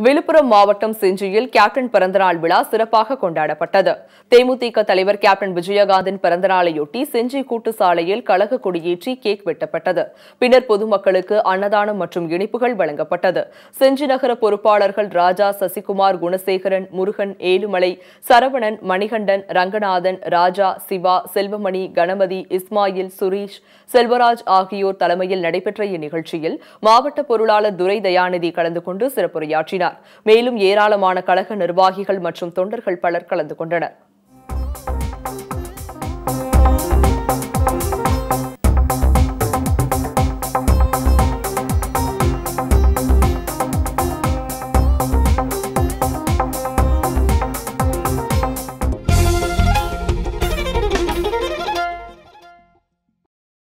விழுப்புரம் மாவட்டம் செஞ்சியில் கேப்டன் பிறந்தநாள் விழா சிறப்பாக கொண்டாடப்பட்டது தேமுதிக தலைவர் கேப்டன் விஜயகாந்தின் பிறந்தநாளையொட்டி செஞ்சி கூட்டு சாலையில் கழக கொடியேற்றி கேக் வெட்டப்பட்டது பின்னர் பொதுமக்களுக்கு அன்னதானம் மற்றும் இனிப்புகள் வழங்கப்பட்டது செஞ்சி நகர பொறுப்பாளர்கள் ராஜா சசிகுமார் குணசேகரன் முருகன் ஏழுமலை சரவணன் மணிகண்டன் ரங்கநாதன் ராஜா சிவா செல்வமணி கணபதி இஸ்மாயில் சுரீஷ் செல்வராஜ் ஆகியோர் தலைமையில் நடைபெற்ற இந்நிகழ்ச்சியில் மாவட்ட பொருளாளர் துரை தயாநிதி கலந்து கொண்டு சிறப்புரையாற்றினார் மேலும் ஏராளமான கழக நிர்வாகிகள் மற்றும் தொண்டர்கள் பலர் கலந்து கொண்டனர்